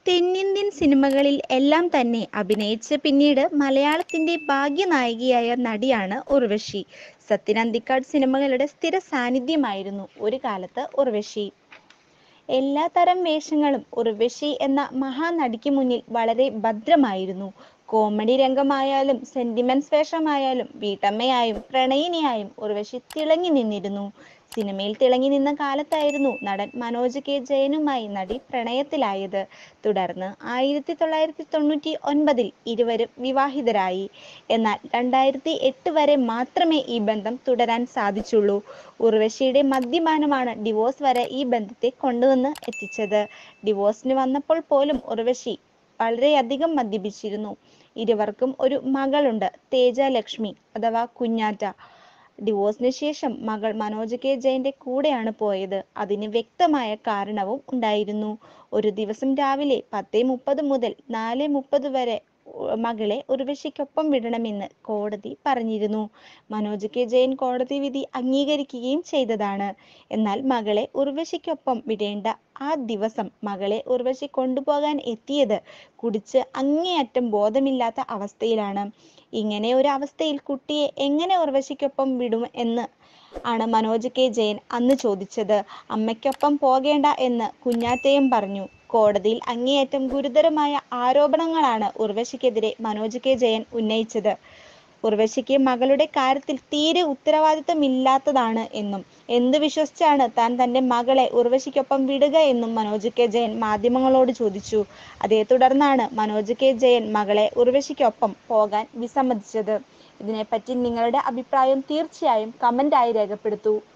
തെന്നിന്ത്യൻ സിനിമകളിൽ എല്ലാം തന്നെ അഭിനയിച്ച് പിന്നീട് മലയാളത്തിന്റെ ഭാഗ്യനായികയായ നടിയാണ് ഉർവശി സത്യൻ അന്തിക്കാട് സിനിമകളുടെ സ്ഥിര സാന്നിധ്യമായിരുന്നു ഒരു കാലത്ത് ഉർവശി എല്ലാ തരം വേഷങ്ങളും ഉർവശി എന്ന മഹാനടിക്ക് മുന്നിൽ വളരെ ഭദ്രമായിരുന്നു കോമഡി രംഗമായാലും സെന്റിമെന്റ്സ് വേഷമായാലും വീട്ടമ്മയായും പ്രണയിനിയായും ഉർവശി തിളങ്ങി നിന്നിരുന്നു സിനിമയിൽ തിളങ്ങി നിന്ന കാലത്തായിരുന്നു നടൻ മനോജ് കെ ജയനുമായി നടി പ്രണയത്തിലായത് തുടർന്ന് ആയിരത്തി തൊള്ളായിരത്തി തൊണ്ണൂറ്റി ഒൻപതിൽ ഇരുവരും വിവാഹിതരായി എന്നാൽ രണ്ടായിരത്തി എട്ട് വരെ മാത്രമേ ഈ ബന്ധം തുടരാൻ സാധിച്ചുള്ളൂ ഉർവശിയുടെ മദ്യപാനമാണ് ഡിവോഴ്സ് വരെ ഈ ബന്ധത്തെ കൊണ്ടുവന്ന് എത്തിച്ചത് ഡിവോഴ്സിന് വന്നപ്പോൾ പോലും ഉർവശി വളരെയധികം മദ്യപിച്ചിരുന്നു ഇരുവർക്കും ഒരു മകളുണ്ട് തേജ ലക്ഷ്മി അഥവാ കുഞ്ഞാറ്റ ഡിവോഴ്സിന് ശേഷം മകൾ മനോജ് കെ ജയന്റെ കൂടെയാണ് പോയത് അതിന് വ്യക്തമായ കാരണവും ഉണ്ടായിരുന്നു ഒരു ദിവസം രാവിലെ പത്തേ മുപ്പത് മുതൽ നാല് മുപ്പത് വരെ ഉ- മകളെ ഉർവശിക്കൊപ്പം വിടണമെന്ന് കോടതി പറഞ്ഞിരുന്നു മനോജ് കെ ജയൻ കോടതി വിധി അംഗീകരിക്കുകയും ചെയ്തതാണ് എന്നാൽ മകളെ ഉർവശിക്കൊപ്പം വിടേണ്ട ആ ദിവസം മകളെ ഉർവശി കൊണ്ടുപോകാൻ എത്തിയത് കുടിച്ച് അങ്ങേയറ്റം ബോധമില്ലാത്ത അവസ്ഥയിലാണ് ഇങ്ങനെ ഒരു അവസ്ഥയിൽ കുട്ടിയെ എങ്ങനെ ഉർവശിക്കൊപ്പം വിടും എന്ന് ആണ് മനോജ് കെ ജയൻ അന്ന് ചോദിച്ചത് അമ്മയ്ക്കൊപ്പം പോകേണ്ട എന്ന് കുഞ്ഞാറ്റയും പറഞ്ഞു കോടതിയിൽ അങ്ങേയറ്റം ഗുരുതരമായ ആരോപണങ്ങളാണ് ഉർവശിക്കെതിരെ മനോജ് കെ ജയൻ ഉന്നയിച്ചത് ഉർവശിക്ക് മകളുടെ കാര്യത്തിൽ തീരെ ഉത്തരവാദിത്തമില്ലാത്തതാണ് എന്നും എന്ത് വിശ്വസിച്ചാണ് താൻ തന്റെ മകളെ ഉർവശിക്കൊപ്പം വിടുക എന്നും മനോജ് കെ ജയൻ മാധ്യമങ്ങളോട് ചോദിച്ചു അതേ തുടർന്നാണ് മനോജ് കെ ജയൻ മകളെ ഉർവശിക്കൊപ്പം പോകാൻ വിസമ്മതിച്ചത് ഇതിനെപ്പറ്റി നിങ്ങളുടെ അഭിപ്രായം തീർച്ചയായും കമന്റായി രേഖപ്പെടുത്തൂ